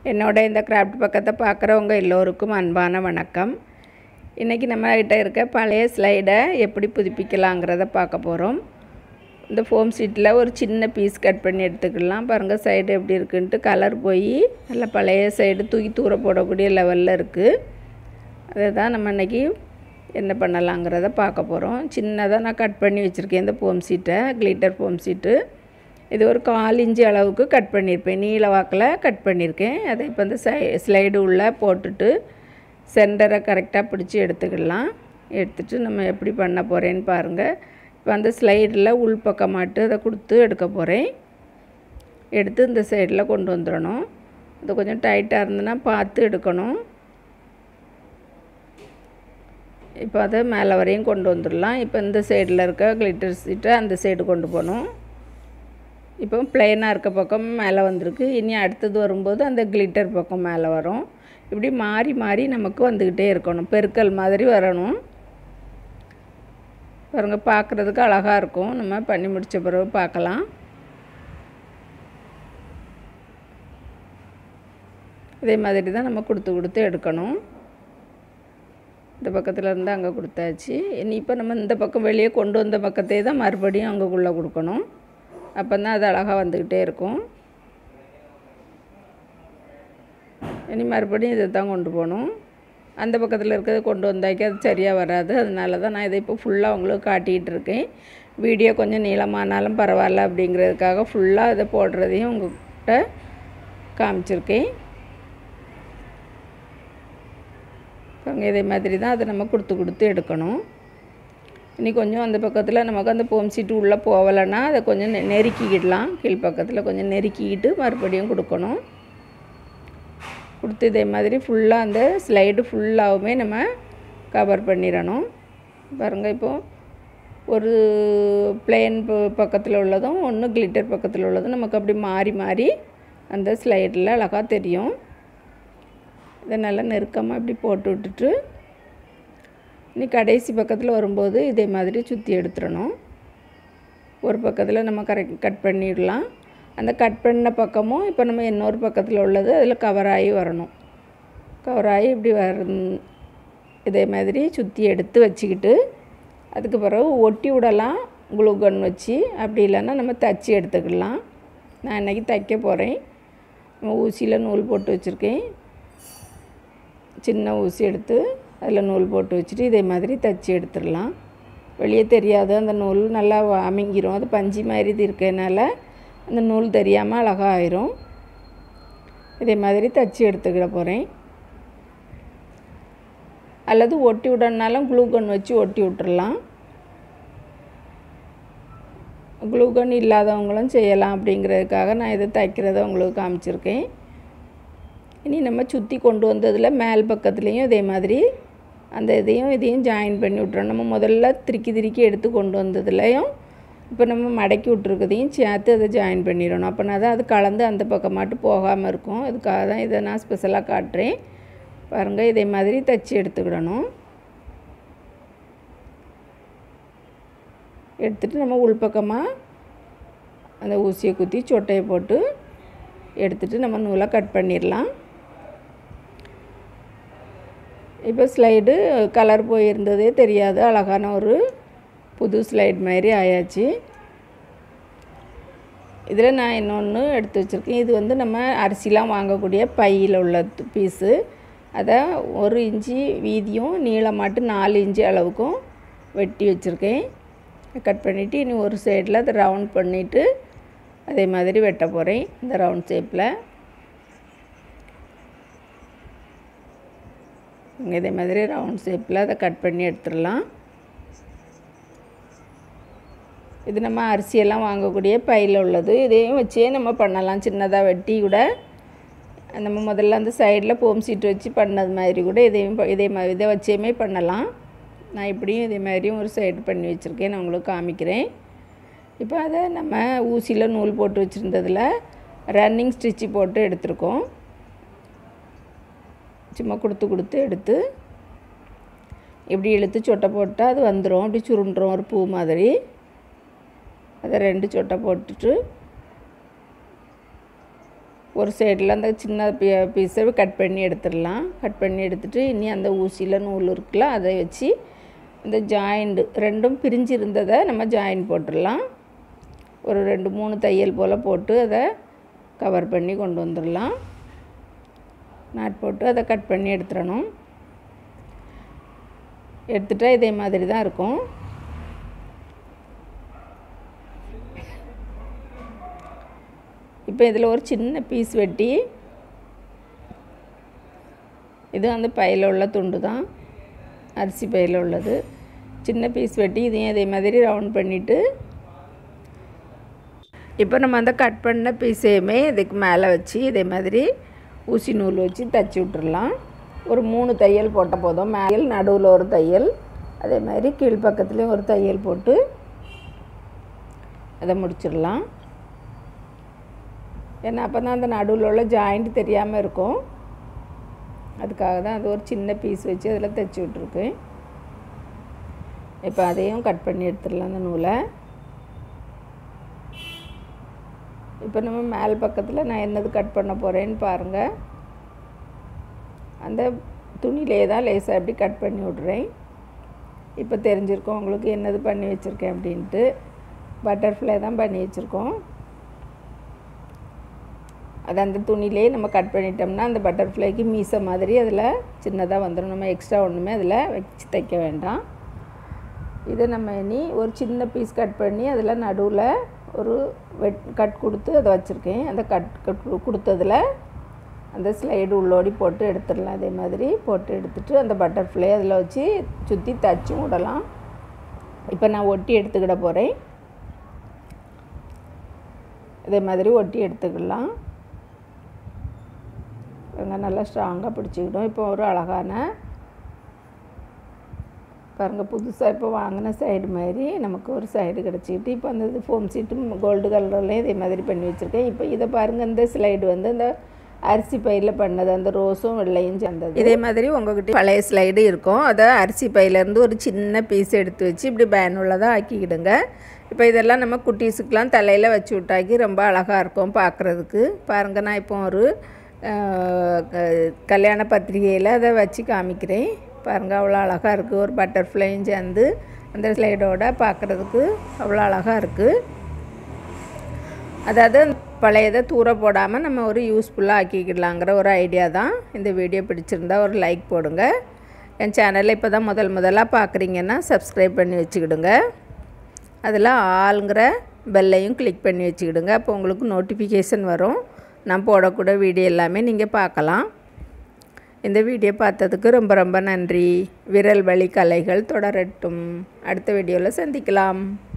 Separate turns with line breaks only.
என்னோட இந்த கிராஃப்ட் பக்கத்தை பார்க்குறவங்க எல்லோருக்கும் அன்பான வணக்கம் இன்றைக்கி நம்மகிட்ட இருக்க பழைய ஸ்லைடை எப்படி புதுப்பிக்கலாங்கிறத பார்க்க போகிறோம் இந்த ஃபோம் ஷீட்டில் ஒரு சின்ன பீஸ் கட் பண்ணி எடுத்துக்கலாம் பாருங்கள் சைடு எப்படி இருக்குன்ட்டு கலர் போய் நல்ல பழைய சைடு தூக்கி தூர போடக்கூடிய லெவலில் இருக்குது அதை தான் நம்ம இன்றைக்கி என்ன பண்ணலாங்கிறத பார்க்க போகிறோம் சின்னதாக நான் கட் பண்ணி வச்சுருக்கேன் இந்த ஃபோம் ஷீட்டை கிளிட்டர் ஃபோம் ஷீட்டு இது ஒரு கால் இன்ச்சு அளவுக்கு கட் பண்ணியிருப்பேன் நீல வாக்கில் கட் பண்ணியிருக்கேன் அதை இப்போ இந்த சை ஸ்லைடு உள்ளே போட்டுட்டு சென்டரை கரெக்டாக பிடிச்சி எடுத்துக்கிடலாம் எடுத்துட்டு நம்ம எப்படி பண்ண போகிறேன்னு பாருங்கள் இப்போ அந்த ஸ்லைடில் உள் பக்கமாட்டு அதை கொடுத்து எடுக்க போகிறேன் எடுத்து இந்த சைடில் கொண்டு வந்துடணும் அது கொஞ்சம் டைட்டாக இருந்ததுன்னா பார்த்து எடுக்கணும் இப்போ அதை மேலே வரையும் கொண்டு வந்துடலாம் இப்போ இந்த சைடில் இருக்க கிளிட்டர் சீட்டை அந்த சைடு கொண்டு போகணும் இப்போ பிளெயினாக இருக்க பக்கம் மேலே வந்திருக்கு இனி அடுத்தது வரும்போது அந்த கிளிட்டர் பக்கம் மேலே வரும் இப்படி மாறி மாறி நமக்கு வந்துக்கிட்டே இருக்கணும் பெருக்கல் மாதிரி வரணும் பாருங்க பார்க்குறதுக்கு அழகாக இருக்கும் நம்ம பண்ணி முடித்த பிறகு பார்க்கலாம் இதே மாதிரி தான் நம்ம கொடுத்து கொடுத்து எடுக்கணும் இந்த பக்கத்தில் இருந்து அங்கே கொடுத்தாச்சு இனி இப்போ நம்ம இந்த பக்கம் வெளியே கொண்டு வந்த பக்கத்தை தான் மறுபடியும் அங்கேக்குள்ளே கொடுக்கணும் அப்போ தான் அது அழகாக வந்துக்கிட்டே இருக்கும் இனி மறுபடியும் இதை தான் கொண்டு போகணும் அந்த பக்கத்தில் இருக்கிறத கொண்டு வந்தாக்கி அது சரியாக வராது அதனால தான் நான் இதை இப்போ ஃபுல்லாக உங்களுக்கு காட்டிகிட்டு இருக்கேன் வீடியோ கொஞ்சம் நீளமானாலும் பரவாயில்ல அப்படிங்கிறதுக்காக ஃபுல்லாக இதை போடுறதையும் உங்கள்கிட்ட காமிச்சிருக்கேன் பாருங்க இதே மாதிரி தான் அதை நம்ம கொடுத்து கொடுத்து எடுக்கணும் இனி கொஞ்சம் அந்த பக்கத்தில் நமக்கு அந்த போம் சீட்டு உள்ளே போகலைன்னா அதை கொஞ்சம் நெ நெருக்கிக்கிடலாம் கீழ்ப்பக்கத்தில் கொஞ்சம் நெருக்கிக்கிட்டு மறுபடியும் கொடுக்கணும் கொடுத்து இதே மாதிரி ஃபுல்லாக அந்த ஸ்லைடு ஃபுல்லாகவுமே நம்ம கவர் பண்ணிடணும் பாருங்கள் இப்போது ஒரு பிளெயின் பக்கத்தில் உள்ளதும் ஒன்று கிளிட்டர் பக்கத்தில் உள்ளதும் நமக்கு அப்படி மாறி மாறி அந்த ஸ்லைடில் அழகாக தெரியும் இதை நல்லா நெருக்கமாக இப்படி போட்டு விட்டுட்டு இனி கடைசி பக்கத்தில் வரும்போது இதே மாதிரி சுற்றி எடுத்துடணும் ஒரு பக்கத்தில் நம்ம கரெக்ட் கட் பண்ணிடலாம் அந்த கட் பண்ண பக்கமும் இப்போ நம்ம இன்னொரு பக்கத்தில் உள்ளது அதில் கவர் ஆகி வரணும் கவர் ஆகி இப்படி வர இதே மாதிரி சுற்றி எடுத்து வச்சுக்கிட்டு அதுக்கு பிறகு ஒட்டி விடலாம் குளூகன் வச்சு அப்படி இல்லைன்னா நம்ம தச்சு எடுத்துக்கலாம் நான் இன்றைக்கி தைக்க போகிறேன் நம்ம ஊசியில் நூல் போட்டு வச்சுருக்கேன் சின்ன ஊசி எடுத்து அதில் நூல் போட்டு வச்சுட்டு இதே மாதிரி தைச்சி எடுத்துடலாம் வெளியே தெரியாது அந்த நூல் நல்லா அமுங்கிரும் அது பஞ்சு மாதிரி இருக்கனால அந்த நூல் தெரியாமல் அழகாக ஆயிரும் இதே மாதிரி தைச்சி எடுத்துக்கிட போகிறேன் அல்லது ஒட்டி விடனாலும் க்ளூகன் வச்சு ஒட்டி விட்டுறலாம் க்ளூகன் இல்லாதவங்களும் செய்யலாம் அப்படிங்கிறதுக்காக நான் இதை தைக்கிறத உங்களுக்கு காமிச்சிருக்கேன் இனி நம்ம சுற்றி கொண்டு வந்ததில் மேல் பக்கத்துலேயும் இதே மாதிரி அந்த இதையும் இதையும் ஜாயின் பண்ணி விட்றோம் நம்ம முதல்ல திருக்கி திருக்கி எடுத்து கொண்டு வந்ததுலையும் இப்போ நம்ம மடக்கி விட்ருக்கதையும் சேர்த்து அதை ஜாயின் பண்ணிடணும் அப்போனா தான் அது கலந்து அந்த பக்கம் மட்டும் போகாமல் இருக்கும் அதுக்காக தான் இதை நான் ஸ்பெஷலாக காட்டுறேன் பாருங்கள் இதே மாதிரி தைச்சி எடுத்துக்கிடணும் எடுத்துகிட்டு நம்ம உள்பக்கமாக அந்த ஊசியை குத்தி சொட்டையை போட்டு எடுத்துகிட்டு நம்ம நூலை கட் பண்ணிடலாம் இப்போ ஸ்லைடு கலர் போயிருந்ததே தெரியாது அழகான ஒரு புது ஸ்லைட் மாதிரி ஆயாச்சு இதில் நான் இன்னொன்று எடுத்து வச்சுருக்கேன் இது வந்து நம்ம அரிசிலாம் வாங்கக்கூடிய பையில் உள்ள பீஸு அதை ஒரு இன்ச்சு வீதியும் நீளமாட்டு நாலு இன்ச்சு அளவுக்கும் வெட்டி வச்சுருக்கேன் கட் பண்ணிவிட்டு இனி ஒரு சைடில் அதை ரவுண்ட் பண்ணிவிட்டு அதே மாதிரி வெட்ட போகிறேன் இந்த ரவுண்ட் ஷேப்பில் இதே மாதிரி ரவுண்ட் ஷேப்பில் அதை கட் பண்ணி எடுத்துடலாம் இது நம்ம அரிசியெல்லாம் வாங்கக்கூடிய பையில் உள்ளது இதையும் வச்சே நம்ம பண்ணலாம் சின்னதாக வெட்டி கூட நம்ம முதல்ல அந்த சைடில் போம் சீட்டு வச்சு பண்ணது மாதிரி கூட இதையும் இதே மாதிரி இதை வச்சேமே பண்ணலாம் நான் இப்படியும் இதே மாதிரியும் ஒரு சைடு பண்ணி வச்சுருக்கேன் நான் உங்களுக்கு காமிக்கிறேன் இப்போ அதை நம்ம ஊசியில் நூல் போட்டு வச்சுருந்ததில் ரன்னிங் ஸ்டிச்சு போட்டு எடுத்திருக்கோம் சும்மா கொடுத்து கொடுத்து எடுத்து இப்படி இழுத்து சொட்டை போட்டால் அது வந்துடும் அப்படி சுருண்டுரும் ஒரு பூ மாதிரி அதை ரெண்டு சொட்டை போட்டுட்டு ஒரு சைடில் அந்த சின்ன பீ பீஸை கட் பண்ணி எடுத்துடலாம் கட் பண்ணி எடுத்துகிட்டு இனி அந்த ஊசியில் நூல் இருக்குல்ல அதை வச்சு இந்த ஜாயிண்ட்டு ரெண்டும் பிரிஞ்சு இருந்ததை நம்ம ஜாயின் போட்டுடலாம் ஒரு ரெண்டு மூணு தையல் போல் போட்டு அதை கவர் பண்ணி கொண்டு வந்துடலாம் நாட் போட்டு அதை கட் பண்ணி எடுத்துடணும் எடுத்துட்டா இதே மாதிரி தான் இருக்கும் இப்போ இதில் ஒரு சின்ன பீஸ் வெட்டி இது அந்த பையில் உள்ள துண்டு தான் அரிசி பையில் உள்ளது சின்ன பீஸ் வெட்டி இதையும் இதே மாதிரி ரவுண்ட் பண்ணிவிட்டு இப்போ நம்ம அந்த கட் பண்ண பீஸையுமே இதுக்கு மேலே வச்சு இதே மாதிரி ஊசி நூல் வச்சு தச்சு விட்டுறலாம் ஒரு மூணு தையல் போட்டால் போதும் மேல் நடுவில் ஒரு தையல் அதே மாதிரி கீழ்ப்பக்கத்துலேயும் ஒரு தையல் போட்டு அதை முடிச்சிடலாம் ஏன்னா அப்போ தான் அந்த நடுவில் உள்ள ஜாயிண்ட் தெரியாமல் இருக்கும் அதுக்காக தான் அது ஒரு சின்ன பீஸ் வச்சு அதில் தைச்சி விட்ருக்கேன் இப்போ அதையும் கட் பண்ணி எடுத்துடலாம் அந்த நூலை இப்போ நம்ம மேல் பக்கத்தில் நான் என்னது கட் பண்ண போகிறேன்னு பாருங்கள் அந்த துணியிலே தான் லேசாக அப்படி கட் பண்ணி விட்றேன் இப்போ தெரிஞ்சிருக்கோம் உங்களுக்கு என்னது பண்ணி வச்சுருக்கேன் அப்படின்ட்டு பட்டர்ஃப்ளை தான் பண்ணி வச்சுருக்கோம் அது அந்த துணியிலே நம்ம கட் பண்ணிட்டோம்னா அந்த பட்டர்ஃப்ளைக்கு மீசை மாதிரி அதில் சின்னதாக வந்துடும் நம்ம எக்ஸ்ட்ரா ஒன்றுமே அதில் வச்சு தைக்க வேண்டாம் இதை நம்ம இனி ஒரு சின்ன பீஸ் கட் பண்ணி அதில் நடுவில் ஒரு வெட் கட் கொடுத்து அதை வச்சுருக்கேன் அந்த கட் கட் கொடுத்ததில் அந்த ஸ்லைடு உள்ளோடி போட்டு எடுத்துடலாம் அதே மாதிரி போட்டு எடுத்துட்டு அந்த பட்டர்ஃப்ளை அதில் வச்சு சுற்றி தச்சும் விடலாம் இப்போ நான் ஒட்டி எடுத்துக்கிட போகிறேன் இதே மாதிரி ஒட்டி எடுத்துக்கலாம் இவங்க நல்லா ஸ்ட்ராங்காக பிடிச்சிக்கிடும் இப்போ ஒரு அழகான பாருங்கள் புதுசாக இப்போ வாங்கின சைடு மாதிரி நமக்கு ஒரு சைடு கிடச்சிக்கிட்டு இப்போ அந்த இது ஃபோம் சீட்டும் கோல்டு கலர்லேயும் இதே மாதிரி பண்ணி வச்சுருக்கேன் இப்போ இதை பாருங்கள் இந்த ஸ்லைடு வந்து இந்த அரிசி பையில் பண்ணது அந்த ரோஸும் வெள்ளையும் சேர்ந்தது இதே மாதிரி உங்ககிட்ட பழைய ஸ்லைடு இருக்கும் அதை அரிசி பையிலேருந்து ஒரு சின்ன பீஸ் எடுத்து வச்சு இப்படி பயனுள்ளதாக ஆக்கிக்கிடுங்க இப்போ இதெல்லாம் நம்ம குட்டீஸுக்கெலாம் தலையில் வச்சு விட்டாக்கி ரொம்ப அழகாக இருக்கும் பார்க்குறதுக்கு பாருங்கள் நான் இப்போ ஒரு கல்யாண பத்திரிகையில் அதை வச்சு காமிக்கிறேன் பாருங்கள் அவ்வளோ அழகாக இருக்குது ஒரு பட்டர்ஃப்ளையும் சேர்ந்து அந்த ஸ்லைடோட பார்க்குறதுக்கு அவ்வளோ அழகாக இருக்குது அதாவது பழையதை தூர போடாமல் நம்ம ஒரு யூஸ்ஃபுல்லாக ஆக்கிக்கிடலாங்கிற ஒரு ஐடியா தான் இந்த வீடியோ பிடிச்சிருந்தா ஒரு லைக் போடுங்க என் சேனலில் இப்போ தான் முதல் முதலாக பார்க்குறீங்கன்னா சப்ஸ்கிரைப் பண்ணி வச்சுக்கிடுங்க அதில் ஆளுங்கிற பெல்லையும் கிளிக் பண்ணி வச்சுக்கிடுங்க அப்போ உங்களுக்கு நோட்டிஃபிகேஷன் வரும் நான் போடக்கூட வீடியோ எல்லாமே நீங்கள் பார்க்கலாம் இந்த வீடியோ பார்த்ததுக்கு ரொம்ப ரொம்ப நன்றி விரல் வழி கலைகள் தொடரட்டும் அடுத்த வீடியோவில் சந்திக்கலாம்